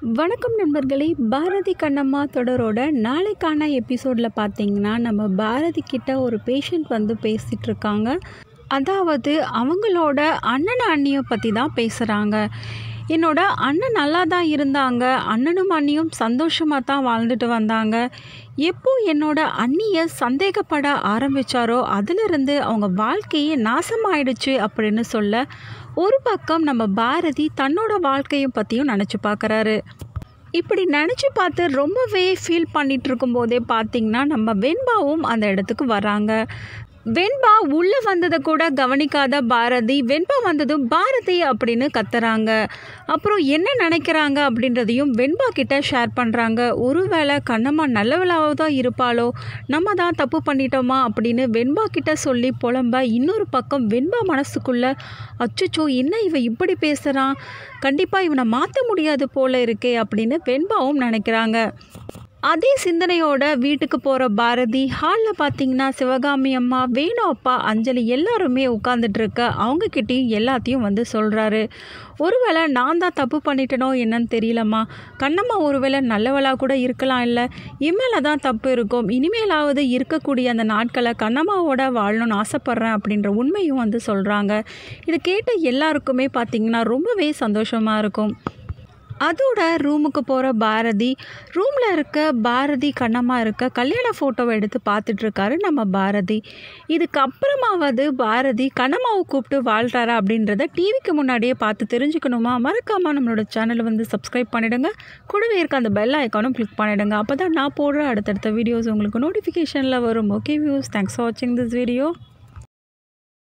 வணக்கம் நண்பர்களே பாரதி கண்ணம்மா தொடரோட நாளைக்கான எபிசோடில் பார்த்தீங்கன்னா நம்ம பாரதி கிட்ட ஒரு பேஷண்ட் வந்து பேசிகிட்டு இருக்காங்க அதாவது அவங்களோட அண்ணன் அண்ணியை பற்றி தான் பேசுகிறாங்க என்னோட அண்ணன் நல்லா தான் இருந்தாங்க அண்ணனும் அண்ணியும் சந்தோஷமாக தான் வாழ்ந்துட்டு வந்தாங்க எப்போ என்னோட அண்ணியை சந்தேகப்பட ஆரம்பித்தாரோ அதிலிருந்து அவங்க வாழ்க்கையே நாசமாயிடுச்சு அப்படின்னு சொல்ல ஒரு பக்கம் நம்ம பாரதி தன்னோட வாழ்க்கையை பற்றியும் நினச்சி பார்க்குறாரு இப்படி நினச்சி பார்த்து ரொம்பவே ஃபீல் பண்ணிட்டு இருக்கும்போதே பார்த்தீங்கன்னா நம்ம வெண்பாவும் அந்த இடத்துக்கு வராங்க வெண்பா உள்ளே வந்ததை கூட கவனிக்காத பாரதி வெண்பா வந்ததும் பாரதி அப்படின்னு கத்துறாங்க அப்புறம் என்ன நினைக்கிறாங்க அப்படின்றதையும் வெண்பா கிட்ட ஷேர் பண்ணுறாங்க ஒருவேளை கண்ணம்மா நல்லவளாக தான் இருப்பாளோ நம்ம தான் தப்பு பண்ணிட்டோமா அப்படின்னு வெண்பா கிட்ட சொல்லி புலம்ப இன்னொரு பக்கம் வெண்பா மனசுக்குள்ள அச்சுச்சோ என்ன இவ இப்படி பேசுகிறான் கண்டிப்பாக இவனை மாற்ற முடியாது போல இருக்கே அப்படின்னு வெண்பாவும் நினைக்கிறாங்க அதே சிந்தனையோட வீட்டுக்கு போகிற பாரதி ஹாலில் பார்த்தீங்கன்னா சிவகாமி அம்மா வேணு அப்பா அஞ்சலி எல்லாருமே உட்காந்துட்டு இருக்க அவங்கக்கிட்டேயும் எல்லாத்தையும் வந்து சொல்கிறாரு ஒருவேளை நான் தான் தப்பு பண்ணிட்டேனோ என்னன்னு தெரியலம்மா கண்ணம்மா ஒருவேளை நல்லவளாக கூட இருக்கலாம் இல்லை இம்மேல தான் தப்பு இருக்கும் இனிமேலாவது இருக்கக்கூடிய அந்த நாட்களை கண்ணம்மாவோட வாழணும்னு ஆசைப்பட்றேன் அப்படின்ற உண்மையும் வந்து சொல்கிறாங்க இது கேட்ட எல்லாருக்குமே பார்த்திங்கன்னா ரொம்பவே சந்தோஷமாக இருக்கும் அதோட ரூமுக்கு போகிற பாரதி ரூமில் இருக்க பாரதி கண்ணம்மா இருக்க கல்யாண ஃபோட்டோவை எடுத்து பார்த்துட்டு இருக்காரு நம்ம பாரதி இதுக்கப்புறமாவது பாரதி கண்ணம்மாவை கூப்பிட்டு வாழ்கிறாரா அப்படின்றத டிவிக்கு முன்னாடியே பார்த்து தெரிஞ்சுக்கணுமா மறக்காமல் நம்மளோட சேனலை வந்து சப்ஸ்கிரைப் பண்ணிவிடுங்க கூடவே இருக்க அந்த பெல் ஐக்கானும் கிளிக் பண்ணிவிடுங்க அப்போ தான் நான் போடுற அடுத்தடுத்த வீடியோஸ் உங்களுக்கு நோட்டிஃபிகேஷனில் வரும் ஓகே வியூஸ் தேங்க்ஸ் ஃபார் வாட்சிங் திஸ் வீடியோ